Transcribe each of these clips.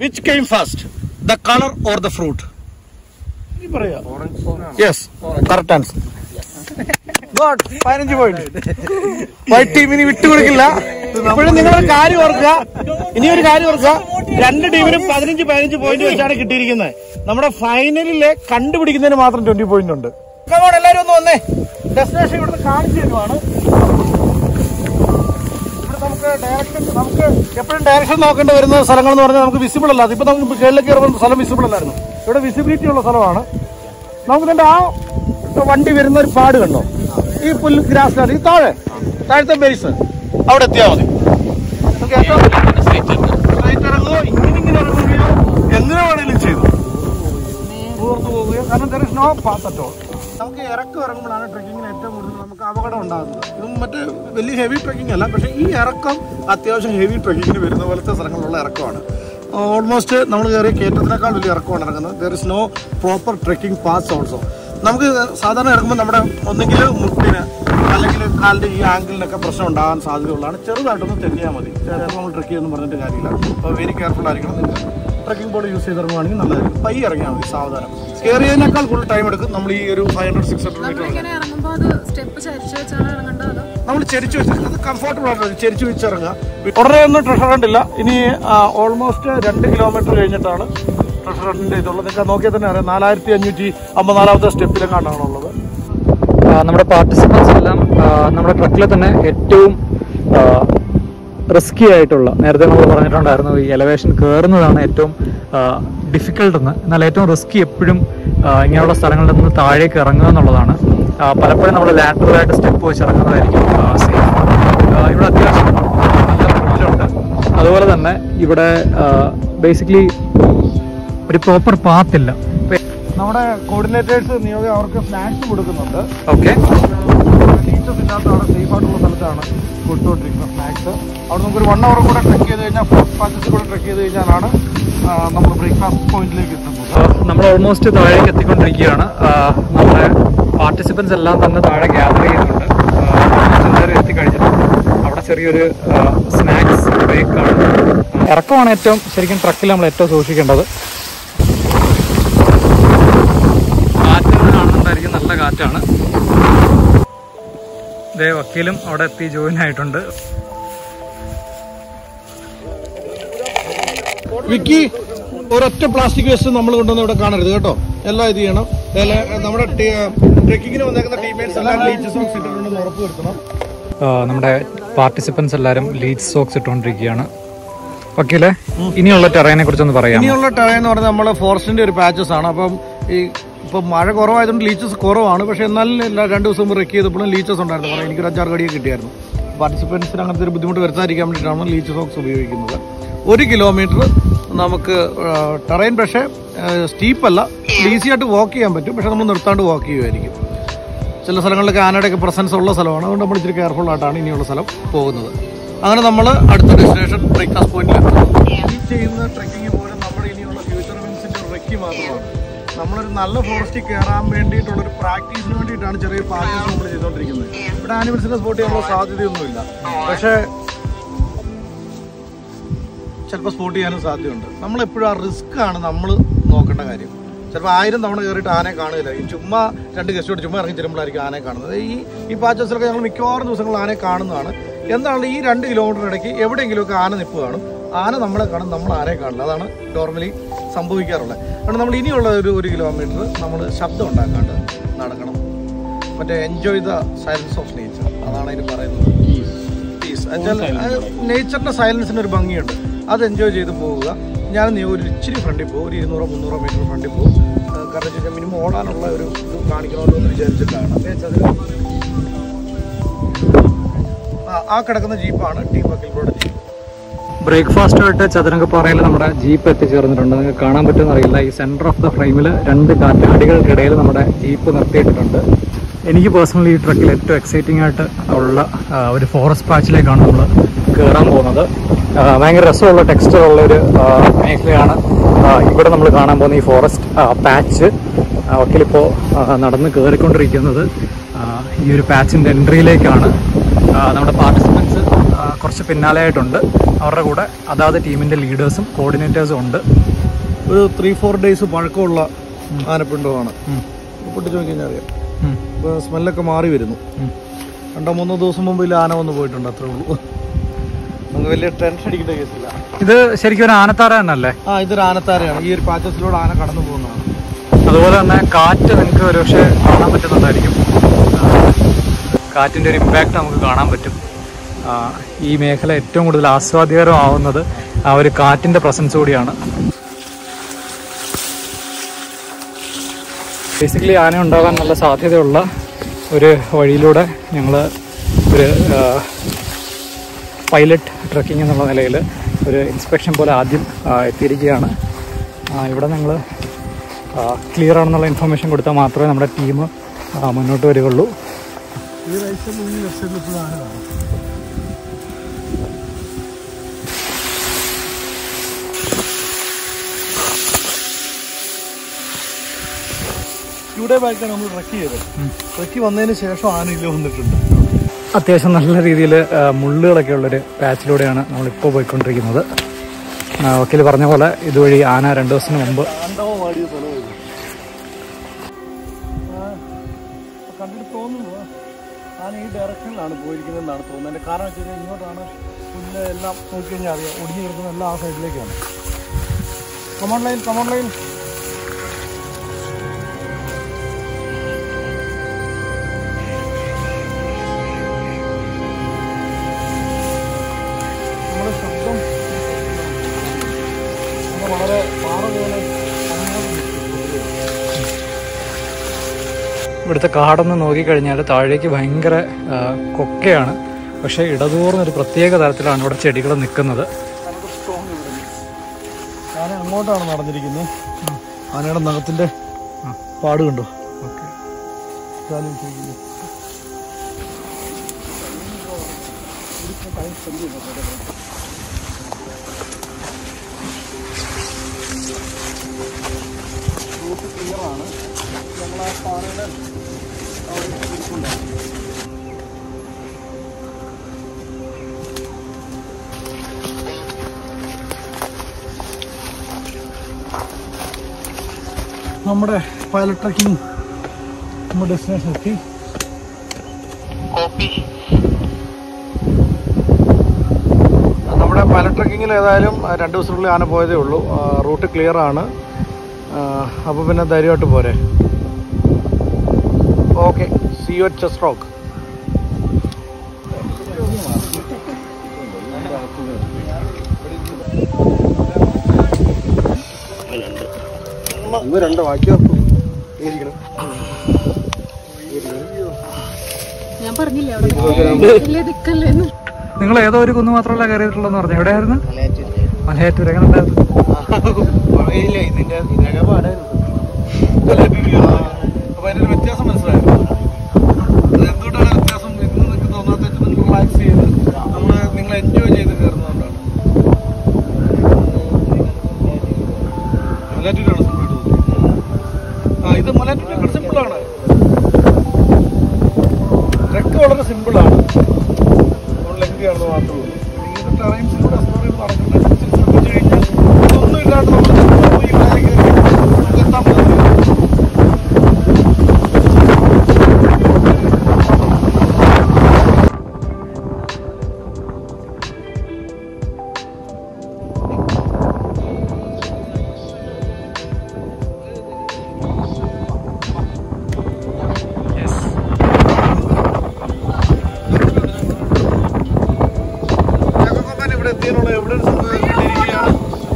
Which came first the colour or the fruit പറയാ yes correct answer god പതിനഞ്ച് point white team ഇനി വിട്ടുകൊടുക്കില്ല ഇപ്പോഴും നിങ്ങളൊരു കാര്യം ഓർക്കുക ഇനി ഒരു കാര്യം ഓർക്കുക രണ്ട് ടീമിനും പതിനഞ്ച് പതിനഞ്ച് പോയിന്റ് വെച്ചാണ് കിട്ടിയിരിക്കുന്നത് നമ്മുടെ ഫൈനലിലെ കണ്ടുപിടിക്കുന്നതിന് മാത്രം ട്വന്റി പോയിന്റ് ഉണ്ട് കമോൺ എല്ലാവരും ഒന്ന് വന്നേ ഡെസ്റ്റിനേഷൻ ഇവിടുന്ന് കാണിച്ചു തരുവാണ് ഇവിടെ നമുക്ക് ഡയറക്ഷൻ നമുക്ക് എപ്പോഴും ഡയറക്ഷൻ നോക്കേണ്ടി വരുന്ന സ്ഥലങ്ങൾ എന്ന് പറഞ്ഞാൽ നമുക്ക് വിസിബിൾ അല്ല ഇപ്പൊ നമുക്ക് കേരളത്തിൽ കയറുമ്പോൾ സ്ഥലം വിസിബിൾ അല്ലായിരുന്നു ഇവിടെ വിസിബിലിറ്റി ഉള്ള സ്ഥലമാണ് നമുക്ക് ഇതിന്റെ ആ വണ്ടി വരുന്ന ഒരു പാട് കണ്ടോ ഈ പുല്ല് ഗ്രാസ് ലാൻഡ് ഈ താഴെ താഴത്തെ ബേസ് അവിടെ എത്തിയാൽ മതി നമുക്ക് ഏറ്റവും straight ഇറങ്ങുകയോ ഇങ്ങനെ ഇങ്ങനെ ഇറങ്ങുകയോ എങ്ങനെ വേണേലും ചെയ്തു ഊർന്നു പോവുകയോ കാരണം there is no path at all. നമുക്ക് ഇറക്കം ഇറങ്ങുമ്പോഴാണ് ട്രെക്കിങ്ങിന് ഏറ്റവും കൂടുതൽ നമുക്ക് അപകടം ഉണ്ടാകുന്നത് ഇതും മറ്റേ വലിയ ഹെവി ട്രെക്കിംഗ് അല്ല പക്ഷേ ഈ ഇറക്കം അത്യാവശ്യം ഹെവി ട്രെക്കിങ്ങിന് വരുന്ന പോലത്തെ സ്ഥലങ്ങളിലുള്ള ഇറക്കമാണ് ഓൾമോസ്റ്റ് നമ്മൾ കയറിയ കയറ്റത്തിനേക്കാൾ വലിയ ഇറക്കമാണ് ഇറങ്ങുന്നത് there is no proper trekking pass also നമുക്ക് സാധാരണ ഇറങ്ങുമ്പോൾ നമ്മുടെ ഒന്നെങ്കിൽ മുട്ടിന് അല്ലെങ്കിൽ കാലിന്റെ ഈ ആംഗിളിനൊക്കെ പ്രശ്നം ഉണ്ടാകാൻ സാധ്യതയുള്ളതാണ് ചെറുതായിട്ടൊന്ന് തെന്നിയാൽ മതി ചിലപ്പോൾ നമ്മൾ ട്രെക്ക് ചെയ്യുമെന്ന് പറഞ്ഞിട്ട് കാര്യമില്ല അപ്പോൾ വെരി കെയർഫുൾ ആയിരിക്കണം നിങ്ങൾ ട്രക്കിംഗ് ബോർഡ് യൂസ് ചെയ്തിറങ്ങുവാണെങ്കിൽ നല്ലതായിരിക്കും പയ്യെ ഇറങ്ങിയാൽ മതി സാവധാനം കയറിയതിനേക്കാൾ കൂടുതൽ ടൈം എടുക്കും നമ്മൾ ഈ ഒരു five hundred six hundred metre ഇങ്ങനെ ഇറങ്ങുമ്പോ അത് സ്റ്റെപ്പ് ചരിച്ചു വെച്ചാണ് ഇറങ്ങേണ്ടത് അതോ നമ്മൾ ചെരിച്ചു വെച്ച് അത് കംഫർട്ടബിൾ ആയിട്ട് ചെരിച്ചു വെച്ചിറങ്ങുക ഉടനെ ഒന്നും ട്രഷർ ഹണ്ടില്ല ഇനി ഓൾമോസ്റ്റ് രണ്ട് കിലോമീറ്റർ കഴിഞ്ഞിട്ടാണ് ട്രഷർ ഹണ്ടിന്റെ ഇതുള്ളത് നിങ്ങൾക്ക് നോക്കിയാൽ തന്നെ അറിയാം നാലായിരത്തി അഞ്ഞൂറ്റി അമ്പത്തിനാലാമത്തെ സ്റ്റെപ്പിലെങ്ങാണ്ടാണ് ഉള്ളത് ആ, നമ്മുടെ പാർട്ടിസിപ്പൻസ് എല്ലാം ആ, നമ്മുടെ ട്രക്കിലെ തന്നെ ഏറ്റവും റിസ്കി ആയിട്ടുള്ള നേരത്തെ നമ്മൾ പറഞ്ഞിട്ടുണ്ടായിരുന്നു ഈ എലവേഷൻ കയറുന്നതാണ് ഏറ്റവും ഡിഫിക്കൽട്ട് എന്ന് എന്നാൽ ഏറ്റവും റിസ്കി എപ്പോഴും ആ, ഇങ്ങനെയുള്ള സ്ഥലങ്ങളിൽ നിന്ന് താഴേക്ക് ഇറങ്ങുക എന്നുള്ളതാണ് ആ, പലപ്പോഴും നമ്മൾ ലാറ്ററലായിട്ട് സ്റ്റെപ്പ് വെച്ച് ഇറങ്ങുന്നതായിരിക്കും സേഫ് ഇവിടെ അത്യാവശ്യം നല്ല ത്രില്ലുണ്ട് അതുപോലെ തന്നെ ഇവിടെ ബേസിക്കലി ഒരു പ്രോപ്പർ പാത്തില്ല നമ്മുടെ കോർഡിനേറ്റേഴ്സ് നിയോഗം അവർക്ക് സ്നാക്സ് കൊടുക്കുന്നുണ്ട് ഓക്കെ ടീച്ചേഴ്സ് ഇല്ലാത്ത അവിടെ സേഫ് ആയിട്ടുള്ള സ്ഥലത്താണ് കൊടുത്തുകൊണ്ടിരിക്കുന്നത് സ്നാക്സ് അവിടെ നമുക്കൊരു വൺ അവർ കൂടെ ട്രെക്ക് ചെയ്ത് കഴിഞ്ഞാൽ ഫസ്റ്റ് പാച്ചസ് കൂടെ ട്രെക്ക് ചെയ്ത് കഴിഞ്ഞാലാണ് ആ, നമ്മൾ ബ്രേക്ക്ഫാസ്റ്റ് പോയിന്റിലേക്ക് എത്തുന്നത് നമ്മൾ ഓൾമോസ്റ്റ് താഴേക്ക് എത്തിക്കൊണ്ടിരിക്കുകയാണ് ആ, നമ്മുടെ പാർട്ടിസിപ്പൻസ് എല്ലാം തന്നെ താഴെ ഗ്യാദർ ചെയ്യുന്നുണ്ട് ചെന്നേരം എത്തിക്കഴിഞ്ഞിട്ടുണ്ട് അവിടെ ചെറിയൊരു സ്നാക്സ് ബ്രേക്കാണ് ഇറക്കമാണ് ഏറ്റവും ശരിക്കും ട്രക്കിൽ നമ്മൾ ഏറ്റവും സൂക്ഷിക്കേണ്ടത് കാറ്റ് കാണുന്നുണ്ടായിരിക്കും നല്ല കാറ്റാണ് ദേ വക്കീലും അവിടെ എത്തി ജോയിൻ ആയിട്ടുണ്ട് വിക്കി ഒരൊറ്റ പ്ലാസ്റ്റിക് വേസ്റ്റ് നമ്മൾ കൊണ്ടുവന്ന് ഇവിടെ കാണരുത് കേട്ടോ എല്ലാം ഇത് ചെയ്യണം എല്ലാ നമ്മുടെ ട്രെക്കിങ്ങിന് വന്നേക്കുന്ന ടീമേറ്റ്സ് എല്ലാം ലീച്ചസ് ബോക്സ് ഇട്ടിട്ടുണ്ടെന്ന് ഉറപ്പ് വരുത്തണം ആ, നമ്മുടെ പാർട്ടിസിപ്പൻസ് എല്ലാവരും ലീഡ് സോക്സ് ഇട്ടുകൊണ്ടിരിക്കുകയാണ് വക്കീലെ ഇനിയുള്ള ടെറൈനെ കുറിച്ചൊന്ന് പറയാം ഇനിയുള്ള ടൈം എന്ന് പറഞ്ഞാൽ നമ്മൾ ഫോറസ്റ്റിന്റെ ഒരു പാച്ചസ് ആണ് അപ്പം ഈ ഇപ്പൊ മഴ കുറവായതുകൊണ്ട് ലീച്ചസ് കുറവാണ് പക്ഷെ എന്നാലും എല്ലാ രണ്ട് ദിവസം മുമ്പ് റെക്ക് ചെയ്തപ്പോഴും ലീച്ചസ് ഉണ്ടായിരുന്നു കാരണം എനിക്കൊരു അഞ്ചാറ് കടിയൊക്കെ കിട്ടിയായിരുന്നു പാർട്ടിസിപ്പൻസിന് അങ്ങനത്തെ ഒരു ബുദ്ധിമുട്ട് വരുത്താതിരിക്കാൻ വേണ്ടിയിട്ടാണ് ലീച്ച് സോക്സ് ഉപയോഗിക്കുന്നത് ഒരു കിലോമീറ്റർ നമുക്ക് ടെറൈൻ പക്ഷേ സ്റ്റീപ്പ് അല്ല ഈസി ആയിട്ട് വാക്ക് ചെയ്യാൻ പറ്റും പക്ഷെ നമ്മൾ നിർത്താണ്ട് വാക്ക് ചെയ്യുമായിരിക്കും ചില സ്ഥലങ്ങളിലൊക്കെ ആനയുടെയൊക്കെ പ്രസൻസ് ഉള്ള സ്ഥലമാണ് അതുകൊണ്ട് നമ്മൾ ഇച്ചിരി കെയർഫുൾ ആയിട്ടാണ് ഇനിയുള്ള സ്ഥലം പോകുന്നത് അങ്ങനെ നമ്മൾ അടുത്ത ഡെസ്റ്റിനേഷൻ ബ്രേക്ക്ഫാസ്റ്റ് പോയിന്റിൽ ഈ ചെയ്യുന്ന ട്രെക്കിംഗ് പോലും നമ്മുടെ ഇനിയുള്ള ഫ്യൂച്ചർ മീൻസിന്റെ റെക്കി മാത്രമാണ് നമ്മളൊരു നല്ല ഫോറസ്റ്റിൽ കയറാൻ വേണ്ടിയിട്ടുള്ള ഒരു പ്രാക്ടീസിന് വേണ്ടിയിട്ടാണ് ചെറിയ പാർട്ടീസ് നമ്മൾ ചെയ്തുകൊണ്ടിരിക്കുന്നത് ഇവിടെ ആനിമൽസിനെ സ്പോട്ട് ചെയ്യാനുള്ള സാധ്യതയൊന്നുമില്ല പക്ഷേ ചിലപ്പോൾ സ്പോട്ട് ചെയ്യാനും സാധ്യതയുണ്ട് നമ്മളെപ്പോഴും ആ റിസ്ക് ആണ് നമ്മൾ നോക്കേണ്ട കാര്യം ചിലപ്പോൾ ആയിരം തവണ കയറിയിട്ട് ആനയെ കാണുകയില്ല ഈ ചുമ്മാ രണ്ട് ഗസ്റ്റോട് ചുമ്മാ ഇറങ്ങി ചെല്ലുമ്പോഴായിരിക്കും ആനയെ കാണുന്നത് ഈ ഈ പാച്ചസിലൊക്കെ ഞങ്ങൾ മിക്കവാറും ദിവസങ്ങൾ ആനയെ കാണുന്നതാണ് എന്താണ് ഈ രണ്ട് കിലോമീറ്റർ ഇടയ്ക്ക് എവിടെയെങ്കിലുമൊക്കെ ആന നിപ്പ് കാണും ആന നമ്മളെ കാണും നമ്മൾ ആനയെ കാണില്ല അതാണ് നോർമലി സംഭവിക്കാറുള്ളത് അതുകൊണ്ട് നമ്മൾ ഇനിയുള്ള ഒരു ഒരു കിലോമീറ്റർ നമ്മൾ ശബ്ദം ഉണ്ടാക്കാണ്ട് നടക്കണം മറ്റേ enjoy the silence of nature അതാണ് അതിന് പറയുന്നത് പീസ് നേച്ചറിന്റെ സൈലൻസിന് ഒരു ഭംഗിയുണ്ട് അത് എൻജോയ് ചെയ്ത് പോവുക ഞാൻ നീ ഒരു ഇച്ചിരി ഫ്രണ്ടിൽ പോകും ഒരു ഇരുന്നൂറോ മുന്നൂറോ മീറ്റർ ഫ്രണ്ടിൽ പോകും ആ, കാരണം വെച്ച് കഴിഞ്ഞാൽ മിനിമം ഓടാനുള്ള ഒരു ഇത് കാണിക്കണമല്ലോ എന്ന് വിചാരിച്ചിട്ടാണ് അതേ ചതുര ആ, ആ കിടക്കുന്ന ജീപ്പാണ് ടീം വക്കീലിലൂടെ ജീപ്പ് ബ്രേക്ക്ഫാസ്റ്റുമായിട്ട് ചതുരംഗപ്പാറയിൽ നമ്മുടെ ജീപ്പ് എത്തിച്ചേർന്നിട്ടുണ്ട് നിങ്ങൾക്ക് കാണാൻ പറ്റുമെന്ന് അറിയില്ല ഈ സെന്റർ ഓഫ് ദ ഫ്രെയിമിൽ രണ്ട് കാറ്റാടികൾക്കിടയിൽ നമ്മുടെ ജീപ്പ് നിർത്തിയിട്ടുണ്ട് എനിക്ക് പേഴ്സണലി ഈ ട്രക്കിൽ ഏറ്റവും എക്സൈറ്റിംഗ് ആയിട്ട് ഉള്ള ആ, ഒരു ഫോറസ്റ്റ് പാച്ചിലേക്കാണ് നമ്മൾ കയറാൻ പോകുന്നത് ആ, ഭയങ്കര രസമുള്ള ടെക്സ്ചർ ഉള്ള ഒരു ആ, മേഖലയാണ് ആ, ഇവിടെ നമ്മൾ കാണാൻ പോകുന്ന ഈ ഫോറസ്റ്റ് പാച്ച് വക്കീലിപ്പോൾ നടന്ന് കയറിക്കൊണ്ടിരിക്കുന്നത് ആ, ഈ ഒരു പാച്ചിൻ്റെ എൻട്രിയിലേക്കാണ് ആ, നമ്മുടെ പാർട്ടിസിപ്പൻസ് ആ, കുറച്ച് പിന്നാലെയായിട്ടുണ്ട് അവരുടെ കൂടെ അതാത് ടീമിൻ്റെ ലീഡേഴ്സും കോർഡിനേറ്റേഴ്സും ഉണ്ട് ഒരു ത്രീ ഫോർ ഡേയ്സ് പഴക്കമുള്ള ആനപ്പിണ്ടമാണ് ഉം. പൊട്ടിച്ച് നോക്കി കഴിഞ്ഞാൽ അറിയാം ഉം. ഇപ്പോൾ സ്മെല്ലൊക്കെ മാറി വരുന്നു ഉം. രണ്ടോ മൂന്നോ ദിവസം മുമ്പ് ഇതിൽ ആന വന്ന് പോയിട്ടുണ്ട് അത്രേ ഉള്ളൂ നമുക്ക് വലിയ ടെൻഷൻ അടിക്കേണ്ട കേസില്ല ഇത് ശരിക്കും ഒരു ആനത്താര തന്നെയല്ലേ ആ ഇതൊരു ആനത്താരയാണ് ഈ ഒരു പാച്ചസിലൂടെ ആന കടന്നു പോകുന്നതാണ് അതുപോലെ തന്നെ കാറ്റ് നിങ്ങൾക്ക് ഒരു പക്ഷേ കാണാൻ പറ്റുന്നുണ്ടായിരിക്കും ആ, കാറ്റിൻ്റെ ഒരു ഇമ്പാക്റ്റ് നമുക്ക് കാണാൻ പറ്റും ആ, ഈ മേഖല ഏറ്റവും കൂടുതൽ ആസ്വാദ്യകരമാവുന്നത് ആ ഒരു കാറ്റിൻ്റെ പ്രസൻസ് കൂടിയാണ് ബേസിക്കലി ആന ഉണ്ടാകാൻ നല്ല സാധ്യതയുള്ള ഒരു വഴിയിലൂടെ ഞങ്ങൾ ഒരു പൈലറ്റ് ട്രക്കിംഗ് എന്നുള്ള നിലയിൽ ഒരു ഇൻസ്പെക്ഷൻ പോലെ ആദ്യം ആ, എത്തിയിരിക്കുകയാണ് ആ, ഇവിടെ ഞങ്ങൾ ക്ലിയർ ആണെന്നുള്ള ഇൻഫർമേഷൻ കൊടുത്താൽ മാത്രമേ നമ്മുടെ ടീം മുന്നോട്ട് വരികയുള്ളൂ ഈ റൈസിൽ ഈ ലെഫ്റ്റ് സൈഡിൽ ആന കാണും ഇവിടെ ബാക്കാണ് നമ്മൾ ട്രക്ക് ചെയ്തത് ട്രക്ക് വന്നതിന് ശേഷം ആന ഇല്ല വന്നിട്ടുണ്ട് അത്യാവശ്യം നല്ല രീതിയിൽ മുള്ളുകളൊക്കെ ഉള്ളൊരു പാച്ചിലൂടെയാണ് നമ്മളിപ്പോൾ പോയിക്കൊണ്ടിരിക്കുന്നത് ആ, വക്കീൽ പറഞ്ഞ പോലെ ഇതുവഴി ആന രണ്ട് ദിവസത്തിന് മുമ്പ് ആണ്ടവ മാടിയ സ്ഥലമായിരുന്നു കണ്ടിട്ട് തോന്നുന്നു ആന ഈ ഡയറക്ഷനിലാണ് പോയിരിക്കുന്നതെന്നാണ് തോന്നുന്നത് അതിന്റെ കാരണം വെച്ച് കഴിഞ്ഞാൽ ഇങ്ങോട്ടാണ് പുല്ല് എല്ലാം നോക്കി കഴിഞ്ഞാൽ അറിയാം ഒടിഞ്ഞു കിടക്കുന്ന എല്ലാം ആ സൈഡിലേക്കാണ് കമോൺ ലൈൻ കമോൺ ലൈൻ നമ്മുടെ ശബ്ദം നമ്മൾ വളരെ പാറ പോലെ അങ്ങോട്ട് നിൽക്കും. ഇവിടുത്തെ കാടൊന്ന് നോക്കിക്കഴിഞ്ഞാൽ താഴേക്ക് ഭയങ്കര ആ, കൊക്കയാണ് പക്ഷേ ഇടതൂർന്നൊരു പ്രത്യേക തരത്തിലാണ് ഇവിടെ ചെടികൾ നിൽക്കുന്നത് നമുക്ക് strong ഇവിടെ ഉണ്ട്. ആന അങ്ങോട്ടാണ് നടന്നിരിക്കുന്നത് ആനയുടെ നഖത്തിന്റെ പാട് കണ്ടോ ഓക്കെ കാല് വെച്ചിരിക്കുന്നു. റൂട്ട് clear ആണ്. നമ്മളാ പാറയുടെ അവിടെ ഇരിപ്പുണ്ടാവും. നമ്മുടെ പൈലറ്റ് ട്രക്കിംഗ് നമ്മുടെ ഡെസ്റ്റിനേഷൻ എത്തി നമ്മുടെ പൈലറ്റ് ട്രക്കിങ്ങിൽ ഏതായാലും ആ, രണ്ട് ദിവസത്തിനുള്ളിൽ ആന പോയതേ ഉള്ളൂ ആ, റൂട്ട് ക്ലിയർ ആണ് അപ്പോൾ പിന്നെ ധൈര്യമായിട്ട് പോരെ okay see you chess rock ഇവ രണ്ട് ബാക്കി ഇരിക്കണം ഞാൻ പറഞ്ഞില്ലേ അവിടെ വലിയ ദിക്കല്ലേന്ന് നിങ്ങൾ ഏതോ ഒരു കുന്ന് മാത്രമല്ല കയറിയിട്ടുള്ളതെന്ന് പറഞ്ഞു എവിടെയായിരുന്നു മലയാറ്റൂർ എങ്ങനെ ഉണ്ടായിരുന്നു ഇല്ല ഇതിന്റെ ഇതിനൊക്കെ പാടായിരുന്നു അപ്പൊ അതിന്റെ ഒരു വ്യത്യാസം മനസ്സിലായോ അത് എന്തുകൊണ്ടാണ് വ്യത്യാസം ഇന്ന് നിങ്ങൾക്ക് തോന്നാത്ത വെച്ചാൽ നിങ്ങൾ റിലാക്സ് ചെയ്ത് നമ്മള് നിങ്ങൾ എൻജോയ് ചെയ്ത് കയറുന്നതുകൊണ്ടാണ് മലയാറ്റൂരാണ് ആ ഇത് മലയാറ്റൂർ സിമ്പിളാണ് ട്രക്ക് വളരെ സിമ്പിളാണ് നമ്മൾ ലെങ്തി ആണെന്ന് മാത്രമേ ഉള്ളൂ ഇങ്ങനത്തെ ടൈംസിലൂടെ എക്സ്പ്ലോർ ചെയ്ത് നടക്കുന്നത് ശ്രദ്ധിച്ചു കഴിഞ്ഞാൽ ഇതൊന്നും ഇല്ലാണ്ട് നമ്മൾ പോയി ഇവിടെ കയറി നമുക്ക് എത്താൻ പറ്റില്ല ഞങ്ങൾക്കൊപ്പം ഇവിടെ എത്തിയതിനുള്ള എവിഡൻസ് കിട്ടിയിരിക്കുകയാണ്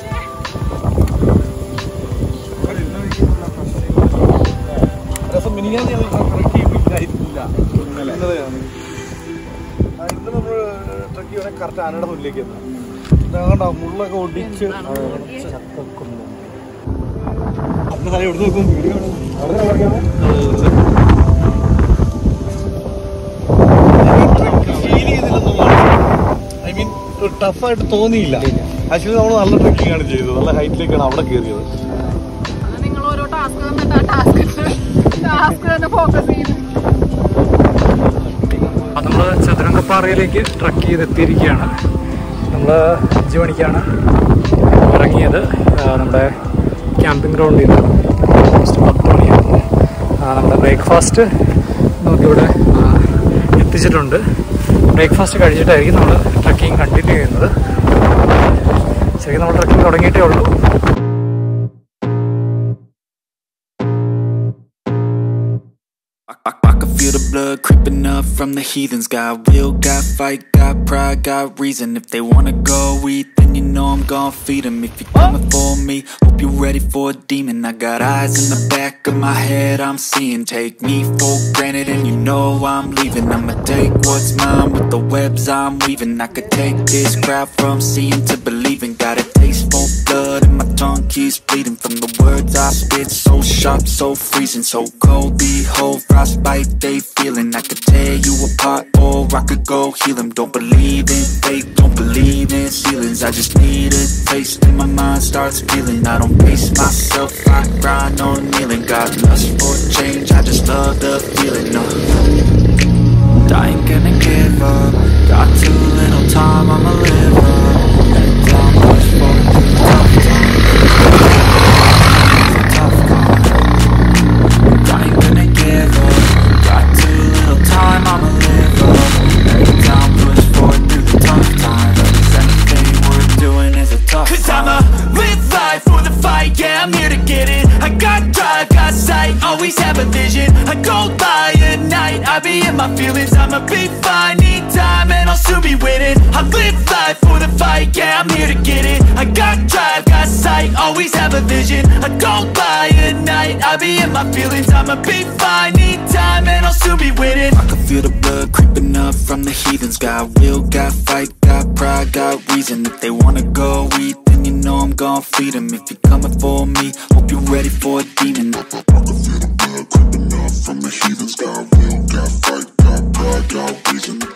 രസം മിനിഞ്ഞാന്ന് ഞങ്ങൾ ട്രക്ക് ചെയ്യിപ്പിക്കായിരുന്നില്ല ഇന്നലെയാണ് ആ, ഇന്ന് നമ്മൾ ട്രക്ക് ചെയ്യണേ കറക്റ്റ് ആനയുടെ മുന്നിലേക്ക് എത്താം ഇതാകണ്ട മുള്ളൊക്കെ ഒടിച്ച് ചക്കക്കുന്നു അന്ന് താഴെ എവിടെ നോക്കും വീഡിയോ ഫീൽ ചെയ്തില്ലെന്നുള്ളതാണ് ഐ മീൻ ടഫായിട്ട് തോന്നിയില്ല ആക്ച്വലി നമ്മൾ നല്ല ട്രക്കിംഗ് ആണ് ചെയ്തത് നല്ല ഹൈറ്റിലേക്കാണ് അവിടെ കയറിയത് അത് നിങ്ങൾ ഓരോ ടാസ്ക് തന്നിട്ട് ആ ടാസ്ക് ടാസ്ക് തന്നെ ഫോക്കസ് ചെയ്ത് പത്തൊമ്പത് നമ്മൾ ചതുരംഗപ്പാറയിലേക്ക് ട്രക്ക് ചെയ്ത് എത്തിയിരിക്കുകയാണ് നമ്മൾ അഞ്ച് മണിക്കാണ് ഇറങ്ങിയത് ആ, നമ്മുടെ ക്യാമ്പിംഗ് ഗ്രൗണ്ടിൽ നിന്ന് ഓൾമോസ്റ്റ് പത്ത് മണിയായിരുന്നു ആ, നമ്മുടെ ബ്രേക്ക്ഫാസ്റ്റ് നമുക്കിവിടെ ആ, എത്തിച്ചിട്ടുണ്ട് ബ്രേക്ക്ഫാസ്റ്റ് കഴിച്ചിട്ടായിരിക്കും നമ്മൾ ട്രക്കിംഗ് കണ്ടിന്യൂ ചെയ്യുന്നത് ശരിക്കും നമ്മൾ ട്രക്കിംഗ് തുടങ്ങിയിട്ടേ ഉള്ളൂ I, I, I can feel the blood creeping up from the heathens. Got will, got fight, got pride, got reason. If they wanna go eat, then you know I'm gon' feed them. If you're coming for me, hope you're ready for a demon. I got eyes in the back of my head, I'm seeing. Take me for granted, and you know I'm leaving. I'ma take what's mine with the webs I'm weaving. I could take this crowd from seeing to believing. Got a taste for blood, and my tongue keeps bleeding from the words I spit. So sharp, so freezing, so cold. Behold, frostbite they feeling. I could tear you apart, or I could go heal them. Don't believe in fate, don't believe in ceilings. I just need a taste, and my mind starts feeling. I don't pace myself, I grind on kneeling. Got lust for change, I just love the feeling. No. I ain't gonna give up. Got too little time, I'ma live up. Head down, push forward through the tough times. Tough times. I ain't gonna give up. Got too little time, I'ma live up. Head down, push forward through the tough times. 'Cause anything worth doing is a tough Cause I'ma live life for the fight, yeah, I'm here to get it. I got drive, got sight, always have a vision. I go by at night, I be in my feelings. I'ma be fine, need time, and I'll soon be winning. I live life for the fight, yeah, I'm here to get it. I got drive, got sight, always have a vision. I go by at night, I be in my feelings. I'ma be fine, need time, and I'll soon be winning. I can feel the blood creeping up from the heathens. Got will, got fight, got pride, got reason. If they wanna go eat, then you know I'm gon' feed them. If you're coming for me, hope you're ready for a demon. I can feel the blood creeping up from the heathens. Got will, got fight, got pride, got reason.